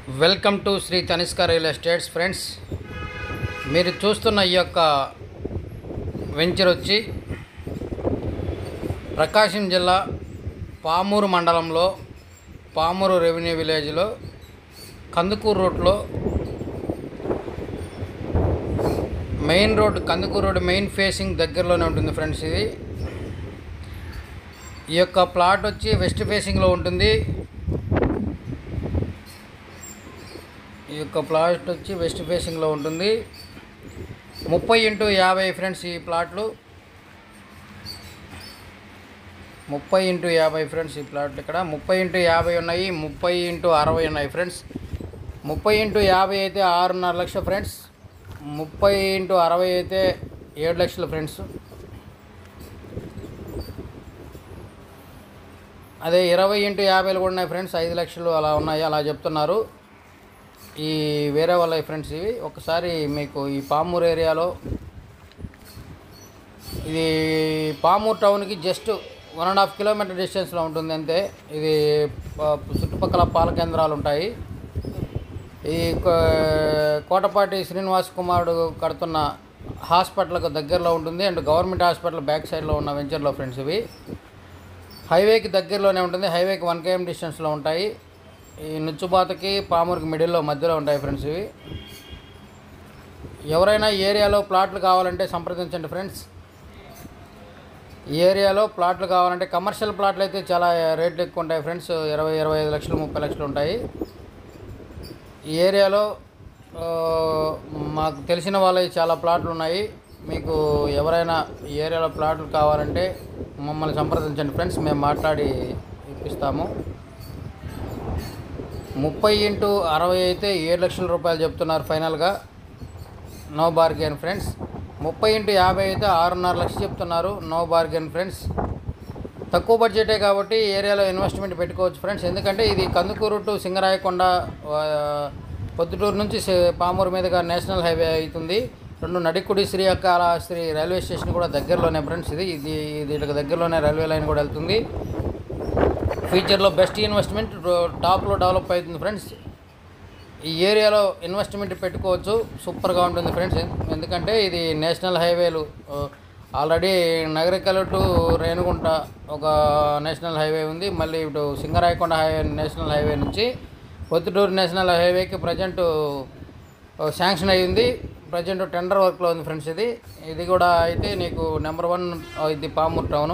welcome to Shri Tanishka real estates friends మీరు చూస్తున్న ఈ యొక్క వెంచర్ వచ్చి ప్రకాశం జిల్లా పామూరు మండలంలో పామూరు రెవెన్యూ విలేజ్లో కందుకూరు రోడ్లో main road Kandukur road main facing దగ్గరలోనే ఉంటుంది ఫ్రెండ్స్ ఇది ఈ యొక్క ప్లాట్ వచ్చి వెస్ట్ ఫేసింగ్లో ఉంటుంది ఈ యొక్క ప్లాట్ వచ్చి వెస్ట్ ఫేసింగ్లో ఉంటుంది ముప్పై ఇంటూ యాభై ఫ్రెండ్స్ ఈ ప్లాట్లు ముప్పై ఇంటూ యాభై ఫ్రెండ్స్ ఈ ప్లాట్లు ఇక్కడ ముప్పై ఇంటూ యాభై ఉన్నాయి ముప్పై ఇంటూ అరవై ఉన్నాయి ఫ్రెండ్స్ ముప్పై ఇంటూ యాభై అయితే ఆరున్నర లక్షలు ఫ్రెండ్స్ ముప్పై ఇంటూ అరవై అయితే ఏడు లక్షలు ఫ్రెండ్స్ అదే ఇరవై ఇంటూ యాభైలు కూడా ఉన్నాయి ఫ్రెండ్స్ ఐదు లక్షలు అలా ఉన్నాయి అలా చెప్తున్నారు ఈ వేరే వాళ్ళ ఫ్రెండ్స్ ఇవి ఒకసారి మీకు ఈ పామూరు ఏరియాలో ఇది పామూరు టౌన్కి just one and half kilometre డిస్టెన్స్లో ఉంటుంది అంతే ఇది ప- చుట్టుపక్కల పాల కేంద్రాలు ఉంటాయి ఈ కో- కోటపాటి శ్రీనివాస్ కుమారుడు కడుతున్న హాస్పిటల్కి దగ్గరలో ఉంటుంది అండ్ గవర్నమెంట్ హాస్పిటల్ బ్యాక్ సైడ్లో ఉన్న వెంచర్లో ఫ్రెండ్స్ ఇవి హైవేకి దగ్గరలోనే ఉంటుంది హైవేకి వన్ కేఎం డిస్టెన్స్లో ఉంటాయి ఈ నుచ్చుబాతకి పామూరుకి మిడిల్లో మధ్యలో ఉంటాయి ఫ్రెండ్స్ ఇవి ఎవరైనా ఈ ఏరియాలో ప్లాట్లు కావాలంటే సంప్రదించండి ఫ్రెండ్స్ ఈ ఏరియాలో ప్లాట్లు కావాలంటే కమర్షియల్ ప్లాట్లు అయితే చాలా రేట్లు ఎక్కువ ఉంటాయి ఫ్రెండ్స్ ఇరవై ఇరవై ఐదు లక్షలు ముప్పై లక్షలు ఉంటాయి ఈ ఏరియాలో ఆ, మాకు తెలిసిన వాళ్ళవి చాలా ప్లాట్లు ఉన్నాయి మీకు ఎవరైనా ఈ ఏరియాలో ప్లాట్లు కావాలంటే మమ్మల్ని సంప్రదించండి ఫ్రెండ్స్ మేము మాట్లాడి ఇప్పిస్తాము ముప్పై ఇంటూ అరవై అయితే ఏడు లక్షల రూపాయలు చెప్తున్నారు ఫైనల్గా నో బార్గెన్ ఫ్రెండ్స్ ముప్పై ఇంటూ యాభై అయితే ఆరున్నర లక్షలు చెప్తున్నారు నో బార్గెన్ ఫ్రెండ్స్ తక్కువ బడ్జెటే కాబట్టి ఈ ఏరియాలో ఇన్వెస్ట్మెంట్ పెట్టుకోవచ్చు ఫ్రెండ్స్ ఎందుకంటే ఇది కందుకూరు టు సింగరాయకొండ ఆ, పొద్దుటూరు నుంచి సి- పామూరు మీదుగా నేషనల్ హైవే అవుతుంది రెండు నడికుడి శ్రీకాళహస్తి రైల్వే స్టేషన్ కూడా దగ్గరలోనే ఫ్రెండ్స్ ఇది ఇది దీనికి దగ్గరలోనే రైల్వే లైన్ కూడా వెళ్తుంది ఫ్యూచర్లో బెస్ట్ ఇన్వెస్ట్మెంట్ టాప్లో డెవలప్ అవుతుంది ఫ్రెండ్స్ ఈ ఏరియాలో ఇన్వెస్ట్మెంట్ పెట్టుకోవచ్చు సూపర్గా ఉంటుంది ఫ్రెండ్స్ ఎందుకంటే ఇది నేషనల్ హైవేలు ఆల్రెడీ నగరికల్ టు రేణుగుంట ఒక నేషనల్ హైవే ఉంది మళ్ళీ ఇటు సింగరాయకొండ హైవే నేషనల్ హైవే నుంచి పొద్దుటూరు నేషనల్ హైవేకి ప్రజెంట్ శాంక్షన్ అయ్యింది ప్రజెంట్ టెండర్ వర్క్లో ఉంది ఫ్రెండ్స్ ఇది ఇది కూడా అయితే నీకు నెంబర్ వన్ ఇది Pamur town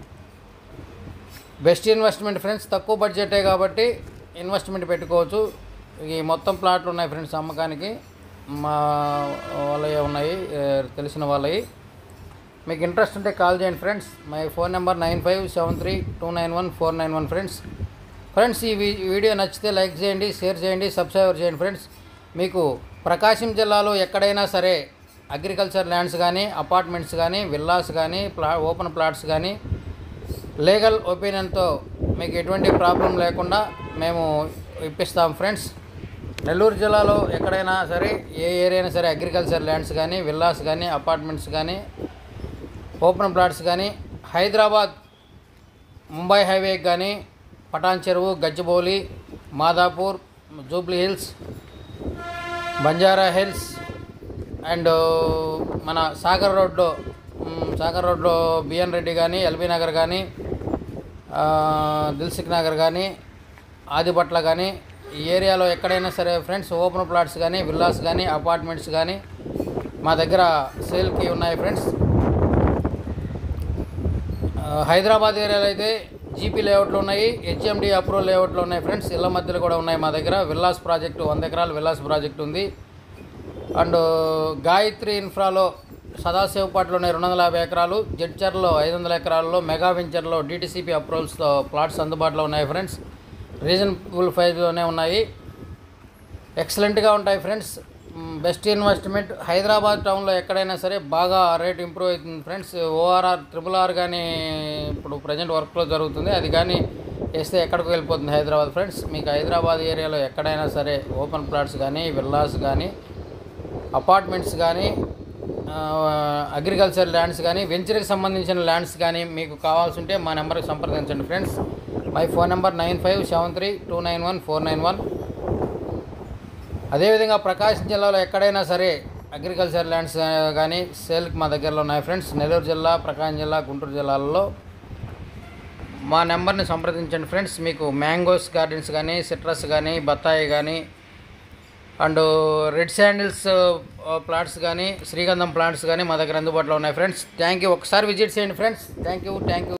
best investment friends తక్కువ బడ్జెటే కాబట్టి ఇన్వెస్ట్మెంట్ పెట్టుకోవచ్చు ఈ మొత్తం ప్లాట్లు ఉన్నాయి ఫ్రెండ్స్ అమ్మకానికి మా వాళ్ళవి ఉన్నాయి ఏ, తెలిసిన వాళ్ళవి మీకు ఇంట్రెస్ట్ ఉంటే కాల్ చేయండి friends my phone number nine five seven three two nine one four nine one friends friends ఈ వీ- వీడియో నచ్చితే లైక్ చేయండి షేర్ చేయండి సబ్స్క్రైబర్ చేయండి ఫ్రెండ్స్ మీకు ప్రకాశం జిల్లాలో ఎక్కడైనా సరే అగ్రికల్చర్ ల్యాండ్స్ కానీ అపార్ట్మెంట్స్ కానీ విల్లాస్ కానీ ప్లా ఓపెన్ ప్లాట్స్ కానీ లీగల్ ఒపీనియన్తో మీకు ఎటువంటి ప్రాబ్లం లేకుండా మేము ఇప్పిస్తాం ఫ్రెండ్స్ నెల్లూరు జిల్లాలో ఎక్కడైనా సరే ఏ ఏరియా అయినా సరే అగ్రికల్చర్ ల్యాండ్స్ కానీ విల్లాస్ కానీ అపార్ట్మెంట్స్ కానీ ఓపెన్ ప్లాట్స్ కానీ హైదరాబాద్ ముంబై హైవేకి కానీ పటాన్ చెరువు గచ్చిబౌలి మాదాపూర్ జూబ్లీ హిల్స్ బంజారా హిల్స్ అండ్ మన సాగర్ రోడ్లో మ్, సాగర్ రోడ్లో బిఎన్ రెడ్డి కానీ ఎల్బీ నగర్ కానీ ఆ, దిల్సుఖ్ నగర్ కానీ ఆదిపట్ల కానీ ఈ ఏరియాలో ఎక్కడైనా సరే ఫ్రెండ్స్ ఓపెన్ ప్లాట్స్ కానీ విల్లాస్ కానీ అపార్ట్మెంట్స్ కానీ మా దగ్గర సేల్కి ఉన్నాయి ఫ్రెండ్స్ ఆ, హైదరాబాద్ ఏరియాలో అయితే జీపీ లేఅవుట్లు ఉన్నాయి హెచ్ఎండి అప్రూవల్ లేఅవుట్లు ఉన్నాయి ఫ్రెండ్స్ ఇళ్ళ మధ్యలో కూడా ఉన్నాయి మా దగ్గర విల్లాస్ ప్రాజెక్టు వంద ఎకరాల విల్లాస్ ప్రాజెక్ట్ ఉంది అండ్ గాయత్రి ఇన్ఫ్రాలో సదాశివపాట్లో ఉన్నాయి రెండు వందల యాభై ఎకరాలు జడ్చర్లో ఐదు వందల ఎకరాల్లో మెగా వెంచర్లో డిటిసిపి అప్రూవల్స్తో ప్లాట్స్ అందుబాటులో ఉన్నాయి ఫ్రెండ్స్ రీజనబుల్ ప్రైస్లోనే ఉన్నాయి ఎక్సలెంట్గా ఉంటాయి ఫ్రెండ్స్ బెస్ట్ ఇన్వెస్ట్మెంట్ హైదరాబాద్ టౌన్లో ఎక్కడైనా సరే బాగా రేట్ ఇంప్రూవ్ అవుతుంది ఫ్రెండ్స్ ఓఆర్ఆర్ ట్రిపుల్ ఆర్ కానీ ఇప్పుడు ప్రజెంట్ వర్క్లో జరుగుతుంది అది కానీ వేస్తే ఎక్కడికి వెళ్ళిపోతుంది హైదరాబాద్ ఫ్రెండ్స్ మీకు హైదరాబాద్ ఏరియాలో ఎక్కడైనా సరే ఓపెన్ ప్లాట్స్ కానీ విల్లాస్ కానీ అపార్ట్మెంట్స్ కానీ అగ్రికల్చర్ ల్యాండ్స్ కానీ వెంచర్కి సంబంధించిన ల్యాండ్స్ కానీ మీకు కావాల్సి ఉంటే మా నెంబర్కి సంప్రదించండి friends my phone number nine five seven three two nine one four nine one అదేవిధంగా ప్రకాశం జిల్లాలో ఎక్కడైనా సరే అగ్రికల్చర్ ల్యాండ్స్ కానీ సేల్కి మా దగ్గరలో ఉన్నాయి ఫ్రెండ్స్ నెల్లూరు జిల్లా ప్రకాశం జిల్లా గుంటూరు జిల్లాలలో మా నెంబర్ని సంప్రదించండి ఫ్రెండ్స్ మీకు మ్యాంగోస్ గార్డెన్స్ కానీ సిట్రస్ కానీ బత్తాయి కానీ అండ్ రెడ్ శాండిల్స్ ప్లాంట్స్ కానీ శ్రీగంధం ప్లాంట్స్ కానీ మా దగ్గర అందుబాటులో ఉన్నాయి ఫ్రెండ్స్ థ్యాంక్ యూ ఒకసారి విజిట్ చేయండి friends thank you thank you